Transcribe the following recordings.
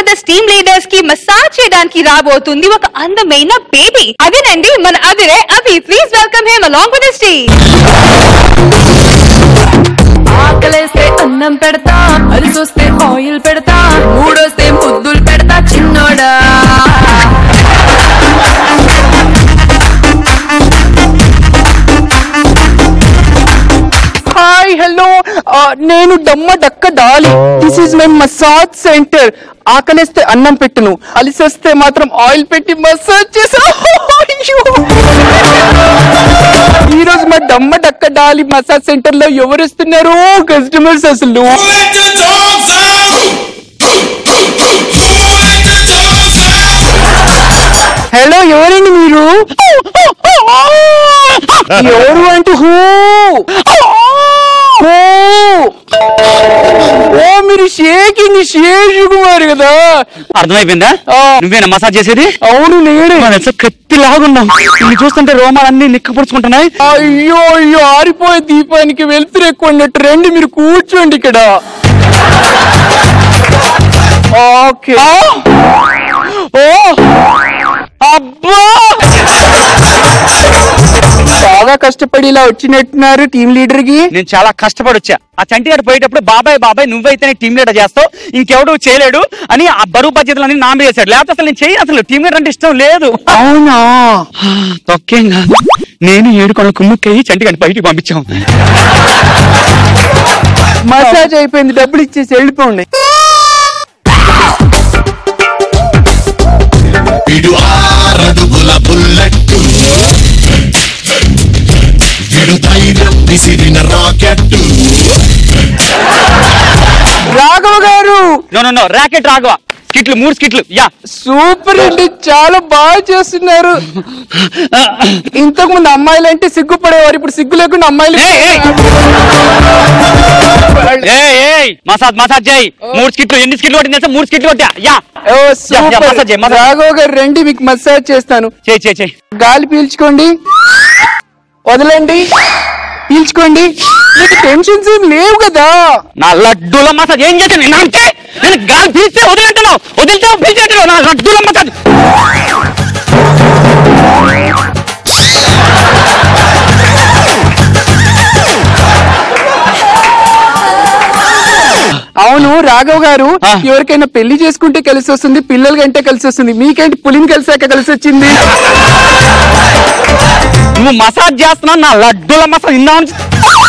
With team leaders కి massage చేయడానికి రాబోతుంది ఒక అందమైన బేబీ అదేనండి మన అదిరే Abhi please welcome him along with team ఆకలేస్తే అన్నం పెడతా అరిసొస్తే ఆయిల్ పెడతా మూడొస్తే ముద్దులు పెడతా చిన్నోడా హాయ్ హలో నేను డమ్మ డక్క డాలి this is my massage centre ఆకలిస్తే అన్నం పెట్టును అలిసేస్తే మాత్రం ఆయిల్ పెట్టి మసాజ్ చేసా ఈ రోజు మా డమ్మ డక్క డాలి మసాజ్ సెంటర్ లో ఎవరు వస్తున్నారు కస్టమర్స్ అసలు హలో ఎవరండి మీరు ఎవరు అంటే హూ హూ ఓ మీరు షేకింగ్ శేష్ కుమార్ కదా అర్థమైపోయిందా ఆ. నువ్వేనా మసాజ్ చేసేది అవును నేనే మనం ఎంత కత్తి లాగున్నాం నిన్ను చూస్తుంటే రోమాలన్నీ నిక్కపరుచుకుంటున్నాయి అయ్యో అయ్యో ఆరిపోయే దీపానికి వెళ్తురు ఎక్కువ అన్నట్టు రండి మీరు కూర్చోండి ఇక్కడ ఓకే ఓ అబ్బా బాగా కష్టపడి ఇలా వచ్చినట్టున్నారు టీం లీడర్ కి నేను చాలా కష్టపడి వచ్చా ఆ చంటి గారు పోయేటప్పుడు బాబాయ్ బాబాయ్ నువ్వైతేనే టీం లీడర్ చేస్తావు ఇంకెవడు చేయలేడు అని ఆ బరువు బాధ్యతలన్నీ నా మీద చేశాడు లేకపోతే అసలు నేను చేయి అసలు టీం లీడర్ అంటే ఇష్టం లేదు అవునా తొక్కేం కాదు నేను ఏడు కొన కుమ్ముక్కయ్యి చంటి గారిని బయటికి పంపించాం మసాజ్ అయిపోయింది డబ్బులు ఇచ్చేసి వెళ్ళిపోండి విడు ఆరడుగుల బుల్లెట్టు విడు ధైర్యం విసిరిన rocket Raghava garu no no no racket Raghava స్కిట్లు మూడు స్కిట్లు యా సూపర్ అండి చాలా బాగా చేస్తున్నారు ఇంతకు ముందు అమ్మాయిలు అంటే సిగ్గుపడేవారు ఇప్పుడు సిగ్గు లేకుండా అమ్మాయిలు ఏయ్, ఏయ్. ఏయ్ ఏయ్ మసాజ్ మసాజ్ చేయి మూడు స్కిట్లు ఎన్ని స్కిట్లు కొట్టింది తెలుసా? మూడు స్కిట్లు కొట్టా యా ఓ, యా, సూపర్. మసాజ్ చేయి, మసాజ్. రాఘవ గారు రండి మీకు మసాజ్ చేస్తాను చేయి చేయి చేయి గాలి పీల్చుకోండి వదలండి పీల్చుకోండి మీకు టెన్షన్స్ ఏం లేవు కదా నా లడ్డూల మసాజ్ ఏం చేశాను నేను అంటే నేను గాలి పీల్స్తే వదిలేంటున్నావు వదిలితే పీల్చేంటున్నావు నా లడ్డూల మసాజ్ అవును రాఘవ్ గారు ఆ. ఎవరికైనా పెళ్లి చేసుకుంటే కలిసి వస్తుంది పిల్లల కంటే కలిసి వస్తుంది మీకేంటి పులిని కలిసాక కలిసి వచ్చింది నువ్వు మసాజ్ చేస్తున్నావు నా లడ్డూల మసాజ్ ఇందా నుంచి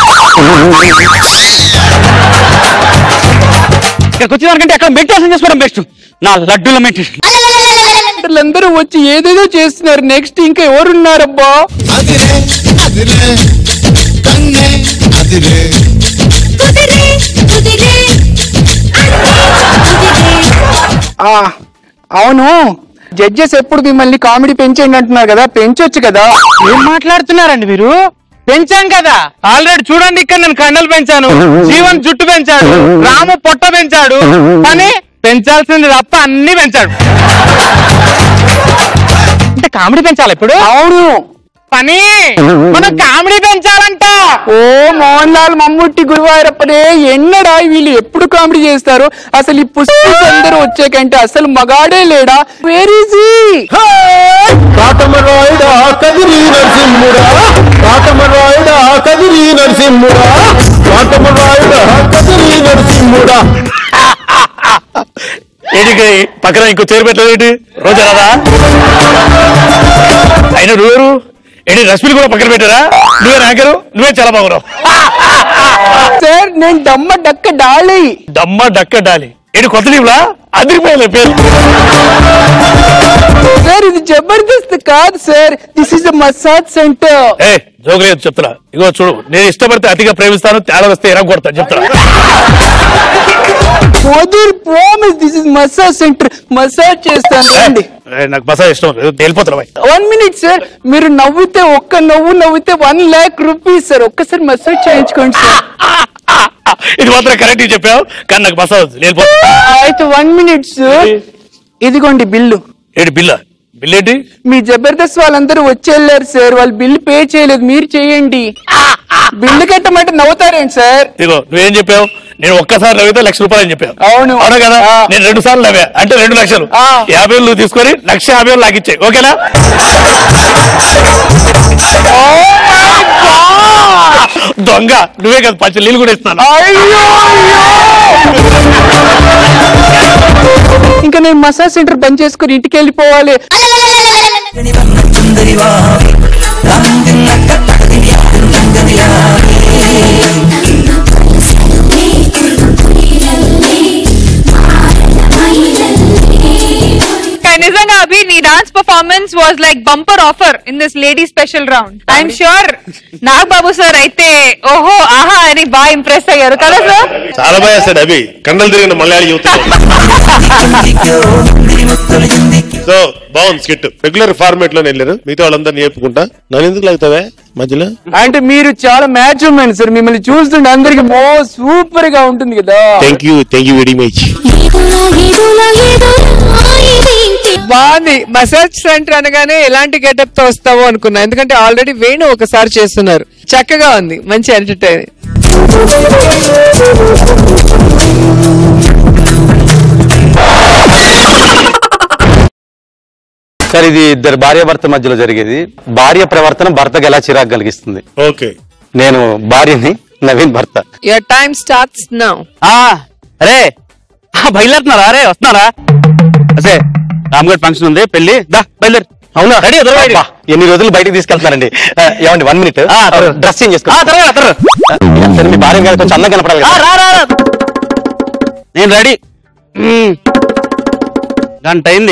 ఇక్కడికి వచ్చిన దానికంటే అక్కడ మెడిటేషన్ చేసుకోవడం బెస్ట్ నా లడ్డూల మెడిటేషన్ అందరూ వచ్చి ఏదేదో చేస్తున్నారు నెక్స్ట్ ఇంకా ఎవరున్నారబ్బా అదిరే అదిరే కన్నే అదిరే ఆ అవును జడ్జెస్ ఎప్పుడు మిమ్మల్ని కామెడీ పెంచండి అంటున్నారు కదా పెంచొచ్చు కదా ఏం మాట్లాడుతున్నారండి మీరు పెంచాం కదా ఆల్రెడీ చూడండి ఇక్కడ నేను కండలు పెంచాను జీవన్ జుట్టు పెంచాడు రాము పొట్ట పెంచాడు కానీ పెంచాల్సింది తప్ప అన్ని పెంచాడు అంటే కామెడీ పెంచాలి ఇప్పుడు అవును పని మనం కామెడీ పెంచాలంట ఓ మోహన్ లాల్ మమ్ముట్టి గురువారప్పనే ఎన్నడా వీళ్ళు ఎప్పుడు కామెడీ చేస్తారు అసలు ఈ పుస్తకం అందరూ వచ్చాకంటే అసలు మగాడే లేడా వేర్ ఈజ్ కాటమరాయుడా కదిరి నరసింహుడా కాటమరాయుడా కదిరి నరసింహుడా కాటమరాయుడా కదిరి నరసింహుడా ఏంటి పక్కన ఇంకో చేరు పెట్టలేదు రోజు రాదా అయినా నువ్వేరు ఏంటి రశ్మిని కూడా పక్కన పెట్టారా నువ్వే ర్యాంకరు నువ్వే చాలా బాగున్నావు సార్ నేను దమ్మ డక్క డాలి దమ్మ డక్క డాలి ఏంటి కొత్త టీంలా అదిరిపోయలే పేరు సార్ ఇది జబర్దస్త్ కాదు sir this is massage centre ఏ జోగలేదు చెప్తున్నా ఇగో చూడు నేను ఇష్టపడితే అతిగా ప్రేమిస్తాను తేడా వస్తే ఎరా కొడతాను చెప్తున్నా మోదీర్ promise this is massage centre massage చేస్తాను రండి ఏ, నాకు మసాజ్ ఇష్టం లేదు వెళ్ళిపోతున్నా భయ్. వన్ మినిట్ సార్ మీరు నవ్వితే ఒక్క నవ్వు నవ్వితే వన్ లాక్ రూపీస్ సార్ ఒక్కసారి మసాజ్ చేయించుకోండి సార్ ఇది మాత్రం కరెక్ట్ చెప్పావు కానీ నాకు మసాజ్ వద్దు. నేను వెళ్ళిపోతున్నా అయితే వన్ మినిట్ సార్ ఇదిగోండి బిల్లు ఏంటి బిల్ల బిల్ ఏంటి మీ జబర్దస్త్ వాళ్ళందరూ వచ్చి వెళ్ళారు సార్ వాళ్ళు బిల్ పే చేయలేదు మీరు చేయండి బిల్లు కట్టమంటే నవ్వుతారేంటి సార్ ఇదిగో నువ్వేం చెప్పావు నేను ఒక్కసారి నవ్వితే లక్ష రూపాయలు అని చెప్పావు అవును. అవును కదా ఆ. నేను రెండు సార్లు నవ్వా అంటే రెండు లక్షలు ఆ. యాభై వేలు నువ్వు తీసుకొని లక్ష యాభై వేలు నాకు ఇచ్చాయి ఓకేనా దొంగ నువ్వే కదా పచ్చి నీళ్ళు కూడా ఇస్తాను అయ్యో ఇంకా నేను మసాజ్ సెంటర్ బంద్ చేసుకుని ఇంటికి వెళ్ళిపోవాలి కానీ నిజంగా అభి నీ dance performance was like bumper offer in this lady special round I'm sure Nagababu sir అయితే ఓహో ఆహా అని బాగా ఇంప్రెస్ అయ్యారు కదా సార్ చాలా బాగా చేస్తాడు అభి కండలు తిరిగిన మలయాళీ యువత సో బాగుంది స్కిట్ రెగ్యులర్ ఫార్మేట్ లో వెళ్ళారు మిగతా వాళ్ళందరినీ చెప్పుకుంటా నన్ను ఎందుకు లాగుతావే మధ్యలో అంటే మీరు చాలా మ్యాచ్ ఉమెన్ సార్ మిమ్మల్ని చూస్తుంటే అందరికి మో సూపర్ గా ఉంటుంది కదా thank you thank you very much బాగుంది మసాజ్ సెంటర్ అనగానే ఎలాంటి గెటప్ తో వస్తావో అనుకున్నా ఎందుకంటే ఆల్రెడీ వేణు ఒకసారి చేస్తున్నారు చక్కగా ఉంది మంచి ఎంటర్టైన్ సార్ ఇది ఇద్దరు భార్య భర్త మధ్యలో జరిగేది భార్య ప్రవర్తన భర్తకు ఎలా చిరాకు కలిగిస్తుంది ఓకే నేను భార్యని నవీన్ భర్త యువర్ టైం స్టార్ట్స్ నౌ ఆ, అరే ఆ, బయలుదేరుతున్నారా అరే వస్తున్నారా అసే రామ్గఢ్ ఫంక్షన్ ఉంది పెళ్లి దా బయలుదేరు అవునా రెడీ త్వరగా రెడీ. అబ్బా, ఎన్ని రోజులు బయటకు తీసుకెళ్తున్నారండి ఆ, ఏమండి వన్ మినిట్ ఆ, త్వరగా. డ్రెస్ చేంజ్ చేసుకో ఆ, త్వరగా, త్వరగా. సరే, మీ భార్య గారు కొంచెం అందంగా కనపడాలి ఆ, కదా రా, రా, రా. నేను రెడీ మ్మ్. గంట అయింది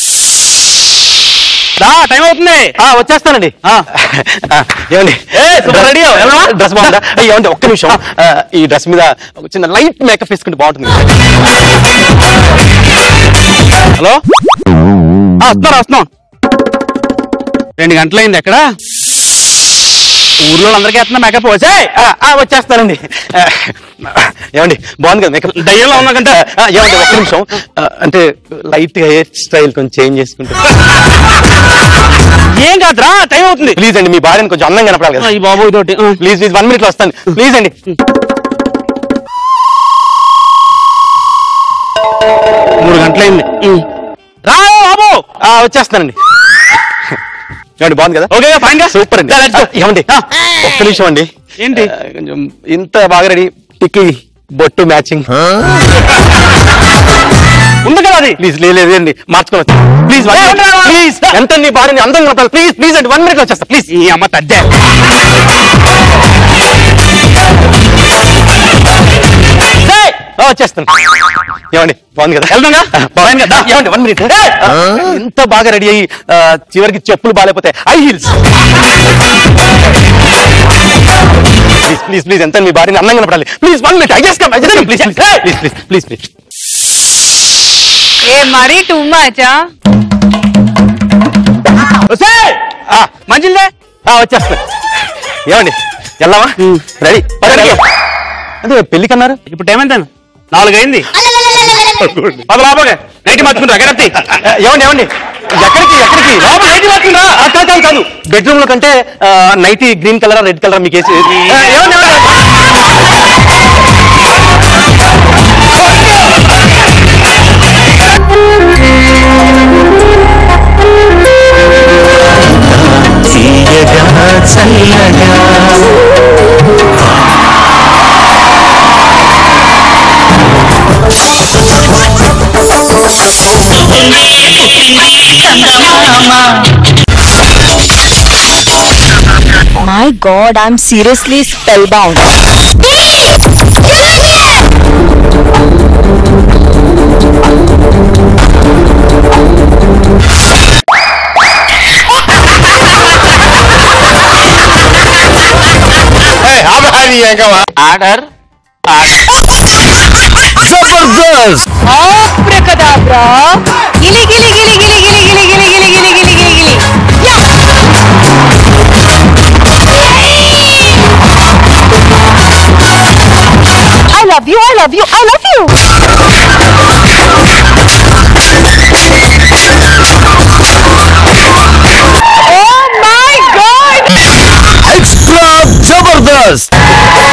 రా టైం అవుతుంది ఆ, వచ్చేస్తానండి ఆ. ఆ, ఏమండి ఏ, సూపర్ రెడీ అవ్వు, వెళ్దామా? డ్రెస్ బాగుందా ఏ, ఏమండి ఒక్క నిమిషం ఆ, ఈ డ్రెస్ మీద ఒక చిన్న లైట్ మేకప్ వేసుకుంటే బాగుంటుంది హలో ఆ, వస్తున్నారు వస్తున్నాం రెండు గంటలైంది ఎక్కడ ఊర్లో అందరికీ వేస్తున్నా మేకప్ వచ్చే ఆ, ఆ, వచ్చేస్తానండి ఆ, ఏమండి బాగుంది కదా మేకప్ దయ్యంలో ఉన్నా కంటే ఆ, ఏమండి ఒక్క నిమిషం ఆ, అంటే లైట్ గా హెయిర్ స్టైల్ కొంచెం చేంజ్ చేసుకుంటే ఏం కాదురా టైం అవుతుంది ప్లీజ్ అండి మీ భార్యని కొంచెం అందంగా కనపడాలి కదా ఈ బాబు ఇదోటి ఆ. ప్లీజ్ ప్లీజ్ వన్ మినిట్ లో వస్తాను ప్లీజ్ అండి మూడు గంటలైంది రా బాబు ఆ, వచ్చేస్తానండి ఏమండి బాగుంది కదా ఓకే ఫైన్ గా సూపర్ అండి Yeah, let's go. ఆ, ఏమండి ఒక్క నిమిషం అండి ఏంటి? ఆ, కొంచెం ఇంత బాగా రెడీ టిక్కి బొట్టు మ్యాచింగ్ ఉంది కదా అది ప్లీజ్ లేదండి మార్చుకోవచ్చు ప్లీజ్ ఏ, ఉండరా, ఉండరా. ప్లీజ్ ఎంత నీ భార్యని అందంగా కనపడాలి ప్లీజ్ ప్లీజ్ అండి వన్ మినిట్ లో వచ్చేస్తా ప్లీజ్ ఈ అమ్మ తద్దే వచ్చేస్తాను ఏమండి బాగుంది కదా వెళ్దాంగా? ఆ, బాగుంది కదా ఏమండి వన్ మినిట్ ఇంత బాగా రెడీ అయ్యి ఆ, చివరికి చెప్పులు బాగాలేకపోతే I heels please please please ఎంత మీ భార్యని అందంగా కనపడాలి please one minute I just come I just please please please please please ఏ మరీ టూ మచా మంచిదే వచ్చేస్తా ఏమండి వెళ్దామా రెడీ అదే పెళ్లి కన్నారు ఇప్పుడు టైం ఎంత నాలుగు అయింది పద లోపలికి నైట్ మార్చుకుంటా ఎక్కడెత్తి ఏమండి ఏమండి ఎక్కడికి ఎక్కడికి లోపల నైట్ మార్చుకుంటా ఆ, కాదు కాదు కాదు బెడ్రూమ్ లో కంటే night green colour red colour మీకు వేసి ఆ, ఏమండి ఏమండి? My god, I'm seriously spellbound. Order Abracadabra. Gili gili gili gili gili gili gili gili gili gili gili gili. Yeah. I love you, I love you, I love you. Oh my god! First